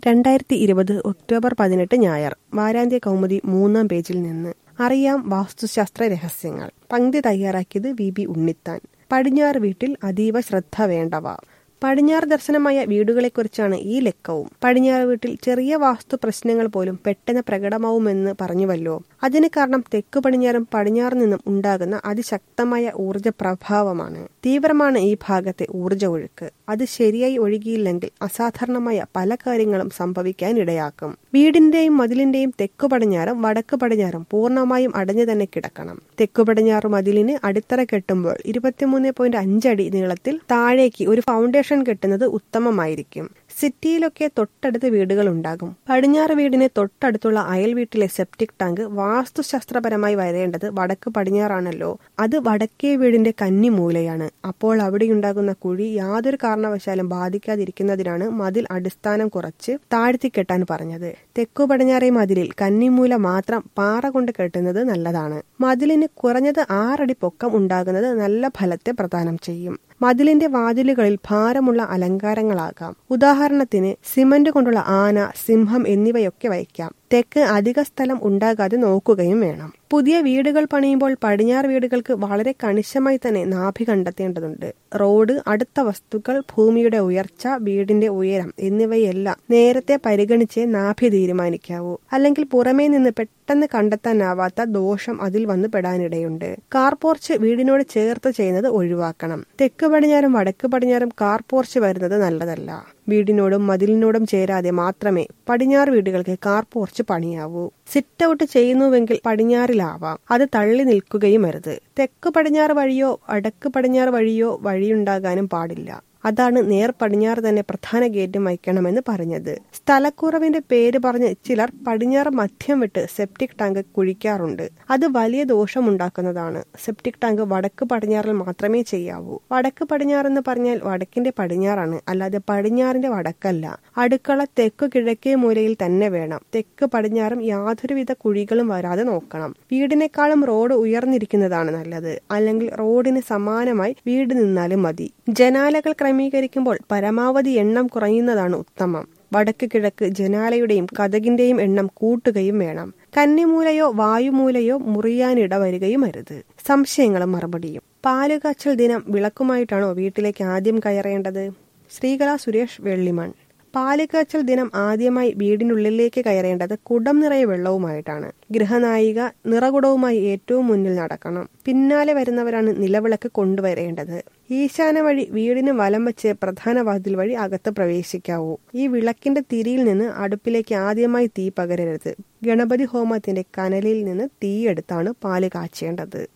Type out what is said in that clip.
രണ്ടായിരത്തി ഇരുപത് ഒക്ടോബർ പതിനെട്ട് ഞായർ വാരാന്ത്യ കൗമുദി മൂന്നാം പേജിൽ നിന്ന് അറിയാം വാസ്തുശാസ്ത്ര രഹസ്യങ്ങൾ പങ്ക്തി തയ്യാറാക്കിയത് വി ബി ഉണ്ണിത്താൻ പടിഞ്ഞാറ് വീട്ടിൽ അതീവ ശ്രദ്ധ വേണ്ടവ പടിഞ്ഞാറ് ദർശനമായ വീടുകളെക്കുറിച്ചാണ് ഈ ലക്കവും പടിഞ്ഞാറ് വീട്ടിൽ ചെറിയ വാസ്തു പ്രശ്നങ്ങൾ പോലും പെട്ടെന്ന് പ്രകടമാവുമെന്ന് പറഞ്ഞുവല്ലോ അതിന് കാരണം തെക്കു പടിഞ്ഞാറും പടിഞ്ഞാറ് നിന്നും ഉണ്ടാകുന്ന അതിശക്തമായ ഊർജ പ്രഭാവമാണ് തീവ്രമാണ് ഈ ഭാഗത്തെ ഊർജ ഒഴുക്ക് അത് ശരിയായി ഒഴുകിയില്ലെങ്കിൽ അസാധാരണമായ പല കാര്യങ്ങളും സംഭവിക്കാൻ ഇടയാക്കും വീടിന്റെയും മതിലിന്റെയും തെക്കു പടിഞ്ഞാറും വടക്ക് പടിഞ്ഞാറും പൂർണ്ണമായും അടഞ്ഞു തന്നെ കിടക്കണം തെക്കു പടിഞ്ഞാറ് മതിലിന് അടിത്തറ കെട്ടുമ്പോൾ ഇരുപത്തിമൂന്ന് പോയിന്റ് അഞ്ചടി നീളത്തിൽ താഴേക്ക് ഒരു ഫൗണ്ടേഷൻ കെട്ടുന്നത് ഉത്തമമായിരിക്കും സിറ്റിയിലൊക്കെ തൊട്ടടുത്ത് വീടുകൾ ഉണ്ടാകും പടിഞ്ഞാറ് വീടിന് തൊട്ടടുത്തുള്ള അയൽ വീട്ടിലെ സെപ്റ്റിക് ടാങ്ക് വാസ്തുശാസ്ത്രപരമായി വരേണ്ടത് വടക്ക് പടിഞ്ഞാറാണല്ലോ അത് വടക്കേ വീടിന്റെ കന്നിമൂലയാണ് അപ്പോൾ അവിടെയുണ്ടാകുന്ന കുഴി യാതൊരു കാരണവശാലും ബാധിക്കാതിരിക്കുന്നതിനാണ് മതിൽ അടിസ്ഥാനം കുറച്ച് താഴ്ത്തി കെട്ടാൻ പറഞ്ഞത് തെക്കു പടിഞ്ഞാറേ മതിലിൽ കന്നിമൂല മാത്രം പാറ കൊണ്ട് കെട്ടുന്നത് നല്ലതാണ് മതിലിന് കുറഞ്ഞത് ആറടി പൊക്കം ഉണ്ടാകുന്നത് നല്ല ഫലത്തെ പ്രദാനം ചെയ്യും മതിലിന്റെ വാതിലുകളിൽ ഭാരമുള്ള അലങ്കാരങ്ങളാകാം ഉദാഹരണത്തിന് സിമന്റ് കൊണ്ടുള്ള ആന സിംഹം എന്നിവയൊക്കെ വയ്ക്കാം തെക്ക് അധിക സ്ഥലം ഉണ്ടാകാതെ നോക്കുകയും വേണം പുതിയ വീടുകൾ പണിയുമ്പോൾ പടിഞ്ഞാറ് വീടുകൾക്ക് വളരെ കണിശമായി തന്നെ നാഭി കണ്ടെത്തേണ്ടതുണ്ട് റോഡ് അടുത്ത വസ്തുക്കൾ ഭൂമിയുടെ ഉയർച്ച വീടിന്റെ ഉയരം എന്നിവയെല്ലാം നേരത്തെ പരിഗണിച്ച് നാഭി തീരുമാനിക്കാവൂ അല്ലെങ്കിൽ പുറമേ നിന്ന് പെട്ടെന്ന് കണ്ടെത്താനാവാത്ത ദോഷം അതിൽ വന്ന് പെടാനിടയുണ്ട് കാർ പോർച്ച് വീടിനോട് ചേർത്ത് ചെയ്യുന്നത് ഒഴിവാക്കണം തെക്ക് പടിഞ്ഞാറും വടക്ക് പടിഞ്ഞാറും കാർ പോർച്ച് വരുന്നത് നല്ലതല്ല വീടിനോടും മതിലിനോടും ചേരാതെ മാത്രമേ പടിഞ്ഞാറ് വീടുകൾക്ക് കാർ പോർച്ച് പണിയാവൂ സിറ്റ് ഔട്ട് ചെയ്യുന്നുവെങ്കിൽ പടിഞ്ഞാറിലാവാം അത് തള്ളി നിൽക്കുകയും അരുത് തെക്ക് പടിഞ്ഞാറ് വഴിയോ വടക്ക് പടിഞ്ഞാറ് വഴിയോ വഴിയുണ്ടാകാനും പാടില്ല അതാണ് നേർ പടിഞ്ഞാറ് തന്നെ പ്രധാന ഗേറ്റും വയ്ക്കണമെന്ന് പറഞ്ഞത് സ്ഥലക്കുറവിന്റെ പേര് പറഞ്ഞ് ചിലർ പടിഞ്ഞാറ് മധ്യം വിട്ട് സെപ്റ്റിക് ടാങ്ക് കുഴിക്കാറുണ്ട് അത് വലിയ ദോഷമുണ്ടാക്കുന്നതാണ് സെപ്റ്റിക് ടാങ്ക് വടക്ക് പടിഞ്ഞാറിൽ മാത്രമേ ചെയ്യാവൂ വടക്ക് പടിഞ്ഞാറെന്ന് പറഞ്ഞാൽ വടക്കിന്റെ പടിഞ്ഞാറാണ് അല്ലാതെ പടിഞ്ഞാറിന്റെ വടക്കല്ല അടുക്കള തെക്കു കിഴക്കേ മൂലയിൽ തന്നെ വേണം തെക്ക് പടിഞ്ഞാറും യാതൊരുവിധ കുഴികളും വരാതെ നോക്കണം വീടിനേക്കാളും റോഡ് ഉയർന്നിരിക്കുന്നതാണ് നല്ലത് അല്ലെങ്കിൽ റോഡിന് സമാനമായി വീട് നിന്നാലും മതി ജനാലകൾ ക്രമീകരിക്കുമ്പോൾ പരമാവധി എണ്ണം കുറയുന്നതാണ് ഉത്തമം വടക്ക് കിഴക്ക് ജനാലയുടെയും കഥകിന്റെയും എണ്ണം കൂട്ടുകയും വേണം കന്നിമൂലയോ വായുമൂലയോ മുറിയാനിട വരികയും അരുത് സംശയങ്ങളും മറുപടിയും പാലുകാച്ചൽ ദിനം വിളക്കുമായിട്ടാണോ വീട്ടിലേക്ക് ആദ്യം കയറേണ്ടത് ശ്രീകല സുരേഷ് വെള്ളിമൺ പാലിക്കാച്ചൽ ദിനം ആദ്യമായി വീടിനുള്ളിലേക്ക് കയറേണ്ടത് കുടം നിറയെ വെള്ളവുമായിട്ടാണ് ഗൃഹനായിക നിറകുടവുമായി ഏറ്റവും മുന്നിൽ നടക്കണം പിന്നാലെ വരുന്നവരാണ് നിലവിളക്ക് കൊണ്ടുവരേണ്ടത് ഈശാന വഴി വീടിന് വലം വെച്ച് പ്രധാന വാതിൽ വഴി അകത്ത് പ്രവേശിക്കാവൂ ഈ വിളക്കിന്റെ തിരിയിൽ നിന്ന് അടുപ്പിലേക്ക് ആദ്യമായി തീ പകരരുത് ഗണപതി ഹോമത്തിന്റെ കനലിൽ നിന്ന് തീയെടുത്താണ് പാല് കാച്ചേണ്ടത്